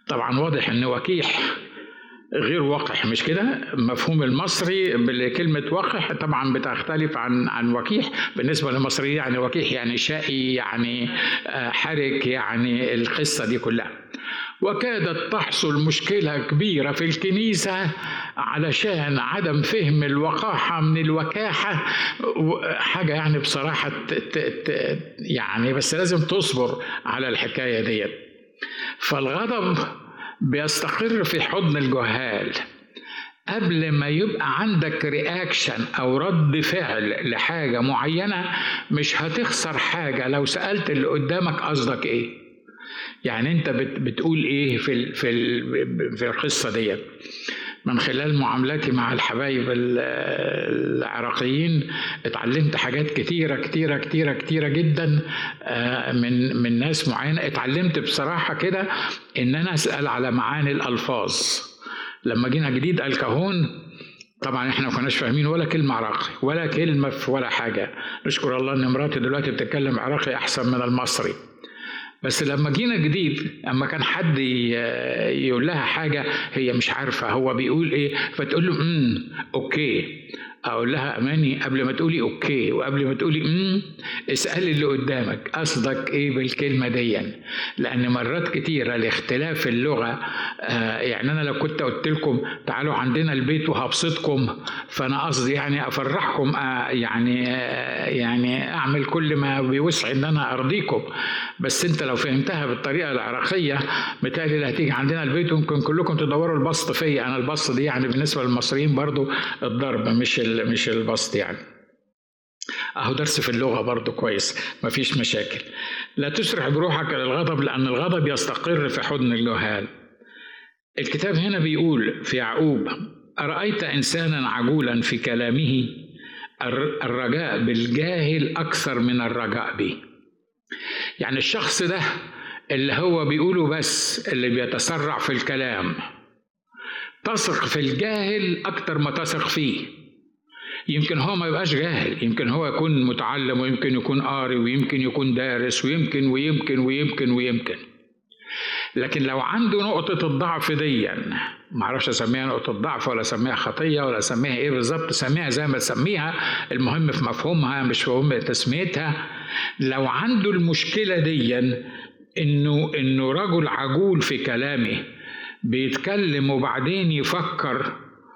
طبعا واضح ان وكيح غير وقح مش كده مفهوم المصري بكلمة وقح طبعا بتختلف عن عن وكيح بالنسبة للمصريين يعني وكيح يعني شقي يعني آه، حرك يعني القصة دي كلها وكادت تحصل مشكلة كبيرة في الكنيسة علشان عدم فهم الوقاحة من الوكاحة حاجة يعني بصراحة يعني بس لازم تصبر على الحكاية ديت فالغضب بيستقر في حضن الجهال قبل ما يبقى عندك رياكشن او رد فعل لحاجه معينه مش هتخسر حاجه لو سالت اللي قدامك قصدك ايه يعني انت بتقول ايه في في في القصه ديت من خلال معاملاتي مع الحبايب العراقيين اتعلمت حاجات كتيرة كتيرة كتيرة كتيرة جدا آه، من من ناس معينة اتعلمت بصراحة كده إن أنا أسأل على معاني الألفاظ لما جينا جديد الكهون طبعا احنا ما كناش فاهمين ولا كلمه عراقي ولا كلمه في ولا حاجه نشكر الله ان مراتي دلوقتي بتتكلم عراقي احسن من المصري بس لما جينا جديد اما كان حد يقول لها حاجه هي مش عارفه هو بيقول ايه فتقول له امم اوكي اقول لها اماني قبل ما تقولي اوكي وقبل ما تقولي امم اسالي اللي قدامك قصدك ايه بالكلمه دي لان مرات كتيره لاختلاف اللغه آه يعني انا لو كنت قلت لكم تعالوا عندنا البيت وهبسطكم فانا قصدي يعني افرحكم آه يعني آه يعني اعمل كل ما بيوسع ان انا ارضيكم بس انت لو فهمتها بالطريقه العراقيه متهيألي اللي هتيجي عندنا البيت ممكن كلكم تدوروا البسط فيا انا البسط دي يعني بالنسبه للمصريين برضو الضرب مش مش البسط يعني اهو درس في اللغه برضو كويس مفيش مشاكل لا تسرح بروحك للغضب لان الغضب يستقر في حضن الجهال الكتاب هنا بيقول في يعقوب ارايت انسانا عجولا في كلامه الرجاء بالجاهل اكثر من الرجاء به يعني الشخص ده اللي هو بيقوله بس اللي بيتسرع في الكلام تثق في الجاهل اكتر ما تثق فيه يمكن هو ما يبقاش جاهل يمكن هو يكون متعلم ويمكن يكون قاري ويمكن يكون دارس ويمكن ويمكن ويمكن ويمكن لكن لو عنده نقطة الضعف دي ما اعرفش اسميها نقطة ضعف ولا اسميها خطية ولا اسميها ايه بالظبط سميها زي ما تسميها المهم في مفهومها مش في تسميتها لو عنده المشكلة دي انه انه رجل عجول في كلامه بيتكلم وبعدين يفكر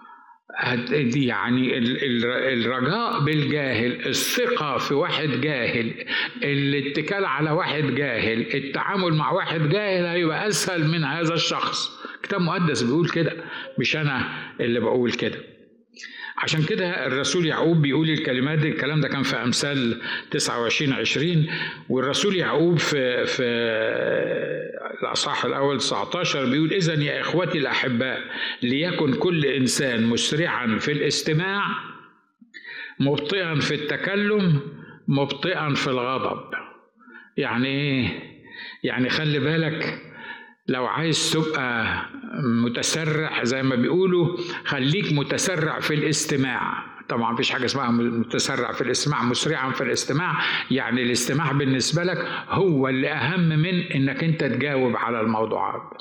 يعني الرجاء بالجاهل الثقة في واحد جاهل الاتكال على واحد جاهل التعامل مع واحد جاهل هيبقى أسهل من هذا الشخص كتاب مقدس بيقول كده مش أنا اللي بقول كده عشان كده الرسول يعقوب بيقول الكلمات دي الكلام ده كان في امثال 29 20 والرسول يعقوب في في الاصحاح الاول 19 بيقول اذا يا اخوتي الاحباء ليكن كل انسان مسرعا في الاستماع مبطئا في التكلم مبطئا في الغضب يعني ايه يعني خلي بالك لو عايز تبقى متسرع زي ما بيقولوا خليك متسرع في الاستماع طبعا مفيش حاجه اسمها متسرع في الاستماع مسرعا في الاستماع يعني الاستماع بالنسبه لك هو اللي اهم من انك انت تجاوب على الموضوعات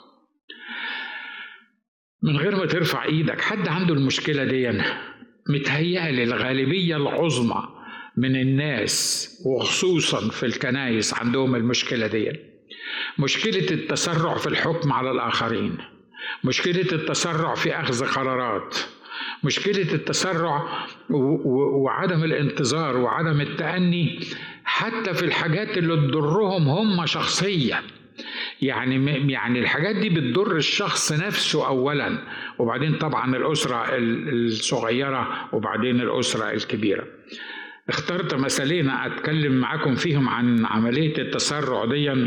من غير ما ترفع ايدك حد عنده المشكله دي متهيألي الغالبيه العظمى من الناس وخصوصا في الكنايس عندهم المشكله دي مشكله التسرع في الحكم على الاخرين مشكله التسرع في اخذ قرارات مشكلة التسرع وعدم الانتظار وعدم التأني حتى في الحاجات اللي تضرهم هم شخصيا يعني يعني الحاجات دي بتضر الشخص نفسه اولا وبعدين طبعا الاسره الصغيره وبعدين الاسره الكبيره اخترت مثالين اتكلم معاكم فيهم عن عمليه التسرع دي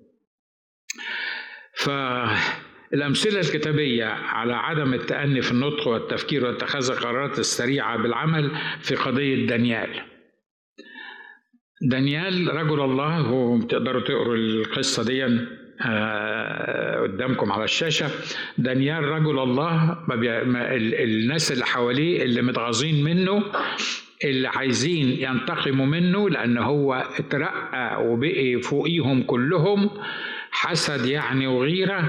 ف الأمثلة الكتابية على عدم التأني في النطق والتفكير واتخاذ القرارات السريعة بالعمل في قضية دانيال دانيال رجل الله هو تقدروا تقروا القصة دي آه، قدامكم على الشاشة دانيال رجل الله ما بي... ما الناس اللي حواليه اللي متغاظين منه اللي عايزين ينتقموا منه لأن هو اترقى وبقي فوقيهم كلهم حسد يعني وغيرة